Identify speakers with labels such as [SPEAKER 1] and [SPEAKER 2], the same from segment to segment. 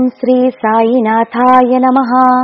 [SPEAKER 1] శ్రీ సాయినాథాయ నమ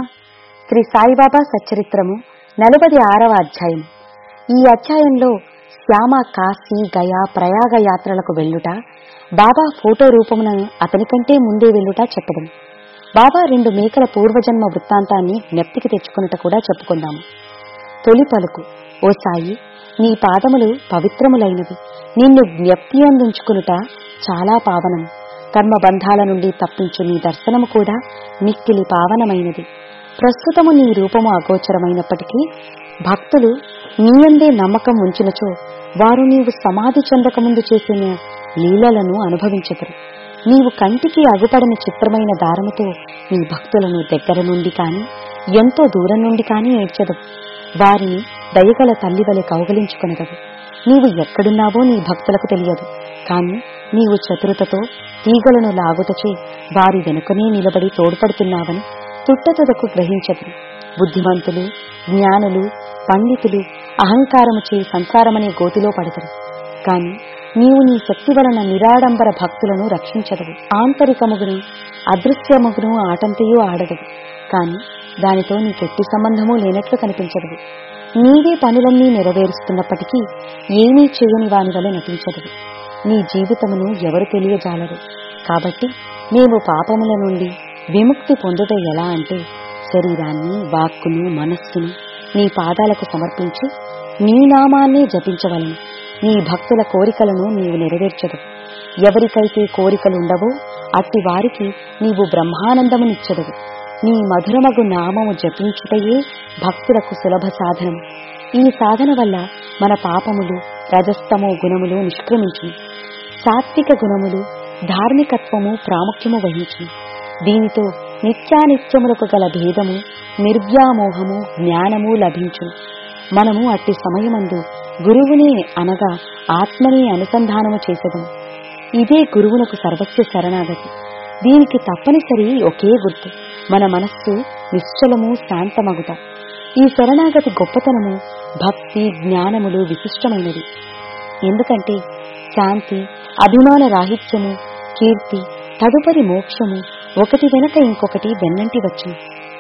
[SPEAKER 1] శ్రీ సాయిబాబా సచ్చరిత్రము నలభై ఆరవ అధ్యాయం ఈ అధ్యాయంలో శ్యామ కాశీ గయా ప్రయాగ యాత్రలకు వెళ్ళుట బాబా ఫోటో రూపమున అతని కంటే ముందే వెళ్ళుట చెప్పడం బాబా రెండు మేకల పూర్వజన్మ వృత్తాంతాన్ని జ్ఞప్తికి తెచ్చుకున్నట కూడా చెప్పుకుందాము తొలి పలుకు ఓ సాయి నీ పాదములు పవిత్రములైనవి నిన్ను జ్ఞప్తి అందించుకునుట చాలా పావనం కర్మబంధాల నుండి తప్పించు నీ దర్శనము కూడా మిక్కిలి పావనమైనది ప్రస్తుతము నీ రూపము అగోచరమైనప్పటికీ భక్తులు నీయందే నమ్మకం ఉంచినచో వారు నీవు సమాధి చెందకముందు చేసిన లీలలను అనుభవించగరు నీవు కంటికి అగుపడని చిత్రమైన దారముతో నీ భక్తులను దగ్గర నుండి కాని ఎంతో దూరం నుండి కాని ఏడ్చదు వారిని దయగల తల్లి వలె కౌగలించుకొనగదు నీవు ఎక్కడున్నావో నీ భక్తులకు తెలియదు కాని నీవు చతురతతో తీగలను లాగుటచే వారి వెనుకనే నిలబడి తోడ్పడుతున్నావని తుట్టతుదకు గ్రహించదు బుద్ధిమంతులు జ్ఞానులు పండితులు అహంకారము చే సంసారమనే గోతిలో పడతారు కాని నీవు నీ శక్తి వలన నిరాడంబర భక్తులను రక్షించదవు ఆంతరికముగును అదృశ్యముగును ఆటంతయూ ఆడదవు కాని దానితో నీకెట్టి సంబంధమూ లేనట్లు కనిపించదు నీవే పనులన్నీ నెరవేరుస్తున్నప్పటికీ ఏమీ చేయని వాని వలె నటించదు నీ జీవితమును ఎవరు తెలియజాలరు కాబట్టి మేము పాపముల నుండి విముక్తి పొందుట ఎలా అంటే శరీరాన్ని వాక్కును మనస్సును నీ పాదాలకు సమర్పించి నీ నామాన్నే జపించవలను నీ భక్తుల కోరికలను నీవు నెరవేర్చదు ఎవరికైతే కోరికలుండవో అట్టి వారికి నీవు బ్రహ్మానందమునిచ్చదవు నీ మధురమగు నామము జపించుటయే భక్తులకు సులభ సాధనం ఈ సాధన వల్ల మన పాపములు రజస్తము గుణములు నిష్క్రమించును సాత్విక గుణములు ధార్మికత్వము ప్రాముఖ్యము వహించును దీనితో నిత్యానిత్యములకు గల భేదము నిర్వ్యామోహము జ్ఞానము లభించును మనము అట్టి సమయమందు గురువుని అనగా ఆత్మని అనుసంధానము చేసదము ఇదే గురువునకు సర్వస్వ శరణాగతి దీనికి తప్పనిసరి ఒకే గుర్తు మన మనస్సు నిశ్చలము శాంతమగుట ఈ శరణాగతి గొప్పతనము భక్తి జ్ఞానములు విశిష్టమైనది ఎందుకంటే శాంతి అభిమాన రాహిత్యము కీర్తి తదుపరి మోక్షము ఒకటి వెనక ఇంకొకటి వెన్నంటి వచ్చును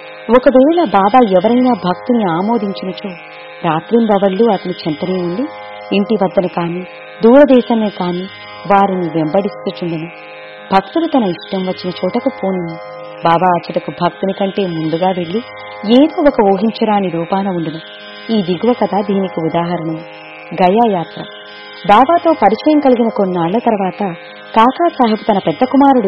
[SPEAKER 1] ఒకవేళ బాబా ఎవరైనా భక్తిని ఆమోదించినచో రాత్రింబవళ్లు అతని చెంతనే ఉండి ఇంటి వద్దన కాని దూరదేశాన్ని కాని వారిని వెంబడిస్తుచుండెను భక్తుడు తన ఇష్టం వచ్చిన చోటకు పోను బాబా అచ్చటకు భక్తుని కంటే ముందుగా వెళ్లి ఏదో ఒక ఊహించరాని రూపాన ఉండును ఈ దిగువ కథ దీనికి ఉదాహరణ గయా యాత్ర బాబాతో పరిచయం కలిగిన కొన్నాళ్ల తర్వాత కాకా సాహెబ్ తన పెద్ద కుమారుడు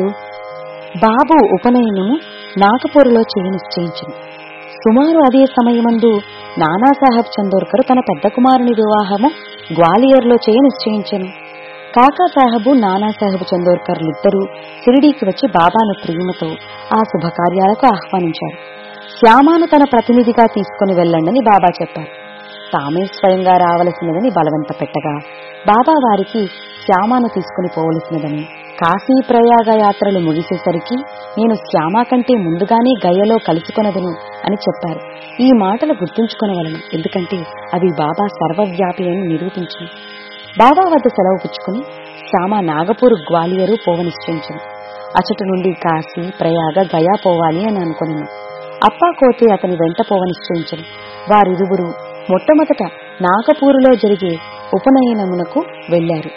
[SPEAKER 1] బాబు ఉపనయనము నాగపూర్లో చేయి నిశ్చయించింది సుమారు అదే సమయమందు నానాసాహెబ్ చందోర్కర్ తన పెద్ద కుమారుని వివాహము గ్వాలియర్లో చేయి నిశ్చయించను కాకాసాహెబు నానాసాహెబ్ చందోర్కర్లిద్దరూ షిరిడీకి వచ్చి బాబాను ప్రేమతో ఆ శుభకార్యాలకు ఆహ్వానించారు శ్యామాను తన ప్రతినిధిగా తీసుకుని వెళ్ళండని బాబా చెప్పారు తామే స్వయంగా రావలసినదని బలవంత పెట్టగా బాబా వారికి శ్యామాను తీసుకుని పోవలసినదని కాశీ ప్రయాగ యాత్రలు ముగిసేసరికి నేను శ్యామ కంటే ముందుగానే గయలో కలుసుకొనదును అని చెప్పారు ఈ మాటలు గుర్తుంచుకొనవలను ఎందుకంటే అవి బాబా సర్వవ్యాపి అని నిరూపించింది బాబా వద్ద సెలవు పుచ్చుకుని శ్యామ నాగపూర్ గ్వాలియరు పోవ నిశ్చయించింది అచట నుండి కాశీ ప్రయాగ గయా పోవాలి అని అనుకున్నాను అప్పా కోతే అతని వెంట పోవ నిశ్చయించను వారిరువురు మొట్టమొదట నాగపూరులో జరిగే ఉపనయనమునకు వెళ్లారు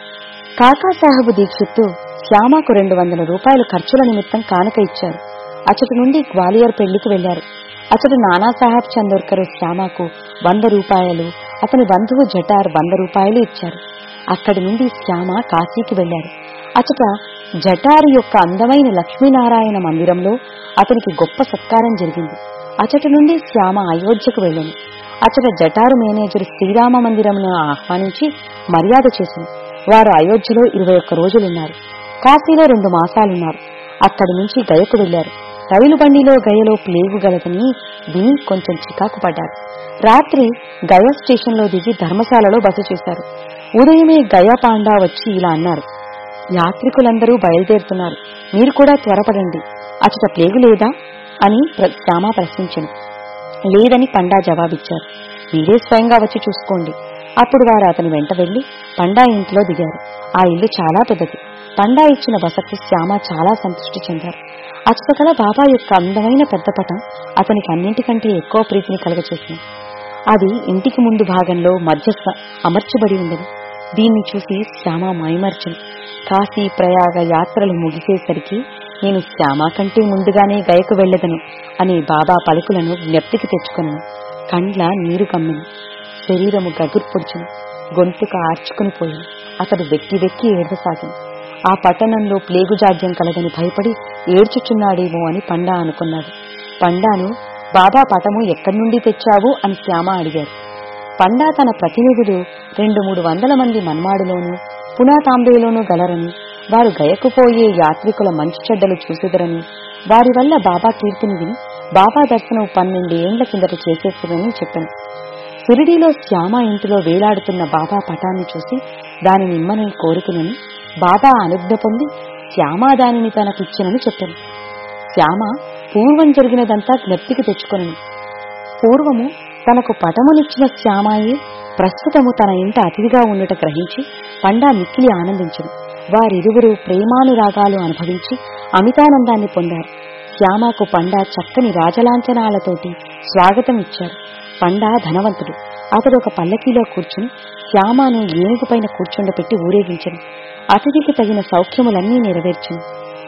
[SPEAKER 1] కాకాసాహెబు దీక్షిత్తు శ్యామకు రెండు వందల రూపాయల ఖర్చుల నిమిత్తం కానుక ఇచ్చారు అచటి నుండి గ్వాలియర్ పెళ్లికి వెళ్లారు అతడు నానాసాహెబ్ చందోర్కర్ శ్యామకు వంద రూపాయలు అతని బంధువు జటార్ వంద రూపాయలు ఇచ్చారు అక్కడి నుండి శ్యామ కాశీకి వెళ్లారు అచట జటారు యొక్క అందమైన లక్ష్మీనారాయణ మందిరంలో అతనికి గొప్ప సత్కారం జరిగింది అచట నుండి శ్యామ అయోధ్యకు వెళ్ళను అచట జటారు మేనేజర్ శ్రీరామ మందిరమును ఆహ్వానించి మర్యాద చేసింది వారు అయోధ్యలో ఇరవై ఒక్క రోజులున్నారు కాశీలో రెండు మాసాలున్నారు అక్కడి నుంచి గయకు వెళ్లారు రైలు బండిలో గయలో ప్లేగు గలదని విని కొంచెం చికాకు పడ్డారు రాత్రి గయా స్టేషన్లో దిగి ధర్మశాలలో బస చేశారు ఉదయమే గయా పాండా వచ్చి ఇలా అన్నారు యాత్రికులందరూ బయలుదేరుతున్నారు మీరు కూడా త్వరపడండి అచట ప్లేగు లేదా అని ప్ర- శ్యామ ప్రశ్నించింది లేదని పండా జవాబిచ్చారు మీరే స్వయంగా వచ్చి చూసుకోండి అప్పుడు వారు అతని వెంట వెళ్లి పండా ఇంట్లో దిగారు ఆ ఇల్లు చాలా పెద్దది పండా ఇచ్చిన బసకు శ్యామ చాలా సంతృష్టి చెందారు అచ్చకడ బాబా యొక్క అందమైన పెద్ద పటం అతనికి అన్నింటికంటే ఎక్కువ ప్రీతిని కలగచేసింది అది ఇంటికి ముందు భాగంలో మధ్యస్థ అమర్చబడి ఉండదు దీన్ని చూసి శ్యామ మైమర్చను కాశీ ప్రయాగ యాత్రలు ముగిసేసరికి నేను శ్యామ కంటే ముందుగానే గయకు వెళ్లదను అని బాబా పలుకులను జ్ఞప్తికి తెచ్చుకొనను కండ్ల నీరు కమ్మిను శరీరము గగుర్పొడుచును గొంతుక ఆర్చుకుని పోయింది అతడు వెక్కి వెక్కి ఏడవసాగింది ఆ పట్టణంలో ప్లేగు జాడ్యం కలదని భయపడి ఏడ్చుచున్నాడేమో అని పండా అనుకున్నాడు పండాను బాబా పటము ఎక్కడి నుండి తెచ్చావు అని శ్యామ అడిగారు పండా తన ప్రతినిధులు రెండు మూడు వందల మంది మన్మాడులోనూ పునాతాంబేలోనూ గలరని వారు గయకుపోయే యాత్రికుల మంచి చెడ్డలు చూసెదరని వారి వల్ల బాబా కీర్తిని విని బాబా దర్శనం పన్నెండేండ్ల కిందట చేసేస్తుందని చెప్పాను షిరిడీలో శ్యామ ఇంటిలో వేలాడుతున్న బాబా పటాన్ని చూసి దానిని ఇమ్మనని కోరుకునని బాబా అనుజ్ఞ పొంది శ్యామ దానిని తనకిచ్చినని చెప్పాను శ్యామ పూర్వం జరిగినదంతా జ్ఞప్తికి తెచ్చుకొనను పూర్వము తనకు పటమునిచ్చిన శ్యామాయే ప్రస్తుతము తన ఇంట అతిథిగా ఉండుట గ్రహించి పండా మిక్కిలి ఆనందించను వారిరువురు ప్రేమానురాగాలు అనుభవించి అమితానందాన్ని పొందారు శ్యామకు పండా చక్కని రాజలాంఛనాలతోటి స్వాగతం ఇచ్చారు పండా ధనవంతుడు అతడు ఒక పల్లకీలో కూర్చుని శ్యామను ఏనుగుపైన కూర్చుండపెట్టి ఊరేగించను అతిథికి తగిన సౌఖ్యములన్నీ నెరవేర్చను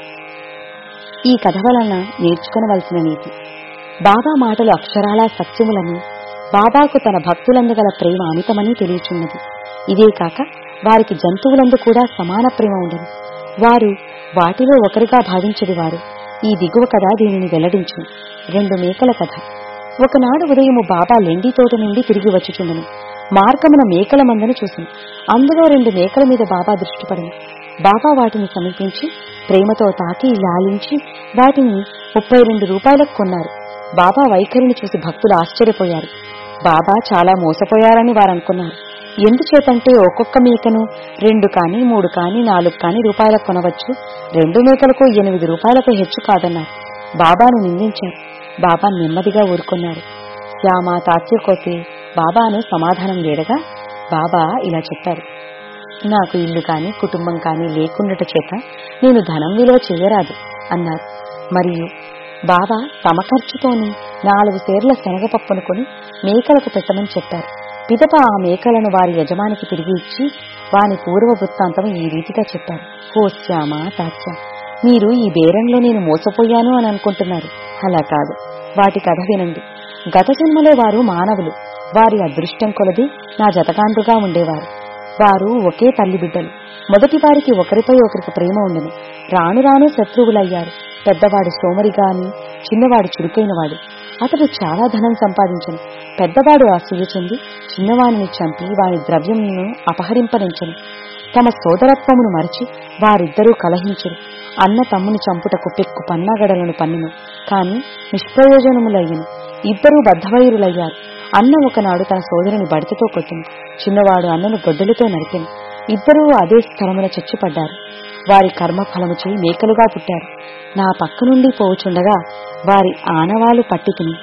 [SPEAKER 1] ఈ కథ వలన నేర్చుకొనవలసిన నీతి బాబా మాటలు అక్షరాలా సత్యములని బాబాకు తన భక్తులందు గల ప్రేమ అమితమని తెలియచున్నది ఇదే కాక వారికి జంతువులందు కూడా సమాన ప్రేమ ఉండను వారు వాటిలో ఒకరిగా భావించడు వారు ఈ దిగువ కథ దీనిని వెల్లడించును రెండు మేకల కథ ఒకనాడు ఉదయము బాబా లెండి తోట నుండి తిరిగి వచ్చుచుండను మార్గమున మేకల మందను చూసింది అందులో రెండు మేకల మీద బాబా దృష్టి పడింది బాబా వాటిని సమీపించి ప్రేమతో తాకి లాలించి వాటిని ముప్పై రెండు రూపాయలకు కొన్నారు బాబా వైఖరిని చూసి భక్తులు ఆశ్చర్యపోయారు బాబా చాలా మోసపోయారని వారు అనుకున్నారు ఎందుచేతంటే ఒక్కొక్క మేకను రెండు కాని మూడు కాని నాలుగు కాని రూపాయలకు కొనవచ్చు రెండు మేకలకు ఎనిమిది రూపాయలకు హెచ్చు కాదన్నారు బాబాను నిందించారు బాబా నెమ్మదిగా ఊరుకున్నారు శ్యామ తాత్యకోతే బాబాను సమాధానం వేడగా బాబా ఇలా చెప్పారు నాకు ఇల్లు కాని కుటుంబం కాని లేకుండట చేత నేను ధనం విలువ చేయరాదు అన్నారు మరియు బాబా తమ ఖర్చుతోని నాలుగు సేర్ల శనగపప్పును కొని మేకలకు పెట్టమని చెప్పారు పిదప ఆ మేకలను వారి యజమానికి తిరిగి ఇచ్చి వాని పూర్వ వృత్తాంతం ఈ రీతిగా చెప్పారు ఓ శ్యామ తాత్య మీరు ఈ బేరంలో నేను మోసపోయాను అని అనుకుంటున్నారు అలా కాదు వాటి కథ వినండి గత జన్మలో వారు మానవులు వారి అదృష్టం కొలది నా జతకాండ్రుగా ఉండేవారు వారు ఒకే తల్లి బిడ్డలు మొదటి వారికి ఒకరిపై ఒకరికి ప్రేమ ఉండను రాను రాను శత్రువులయ్యారు పెద్దవాడు సోమరిగాని చిన్నవాడు చురుకైనవాడు అతడు చాలా ధనం సంపాదించను పెద్దవాడు అసూయ చెంది చిన్నవాణిని చంపి వాని ద్రవ్యమును అపహరింపనించను తమ సోదరత్వమును మరచి వారిద్దరూ కలహించరు అన్న తమ్ముని చంపుటకు పెక్కు పన్నాగడలను పన్నును కాని నిష్ప్రయోజనములయ్యను ఇద్దరూ బద్ధవైరులయ్యారు అన్న ఒకనాడు తన సోదరుని బడితతో కొట్టింది చిన్నవాడు అన్నను గొడ్డలతో నరికెను ఇద్దరూ అదే స్థలమున చచ్చిపడ్డారు వారి కర్మఫలము చేయి మేకలుగా పుట్టారు నా పక్క నుండి పోవుచుండగా వారి ఆనవాలు పట్టి తిని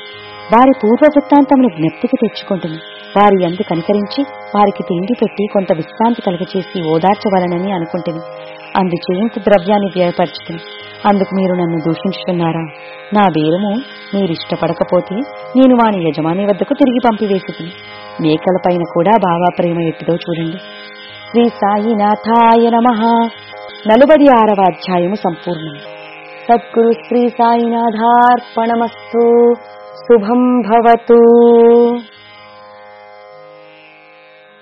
[SPEAKER 1] వారి పూర్వ వృత్తాంతమును జ్ఞప్తికి తెచ్చుకుంటుంది వారి ఎందు కనికరించి వారికి తిండి పెట్టి కొంత విశ్రాంతి కలుగచేసి ఓదార్చవలనని అనుకుంటుంది అందుచేయింత ద్రవ్యాన్ని వ్యయపరచుతుంది అందుకు మీరు నన్ను దూషించుతున్నారా నా బేరము మీరిష్టపడకపోతే నేను వాని యజమాని వద్దకు తిరిగి పంపివేసుకుని మేకలపైన కూడా బాగా ప్రేమ ఎట్టిదో చూడండి శ్రీ సాయినాథాయ నమ నలుబది ఆరవ అధ్యాయము సంపూర్ణం సద్గురు శ్రీ సాయినాథార్పణమస్తు శుభం భవతు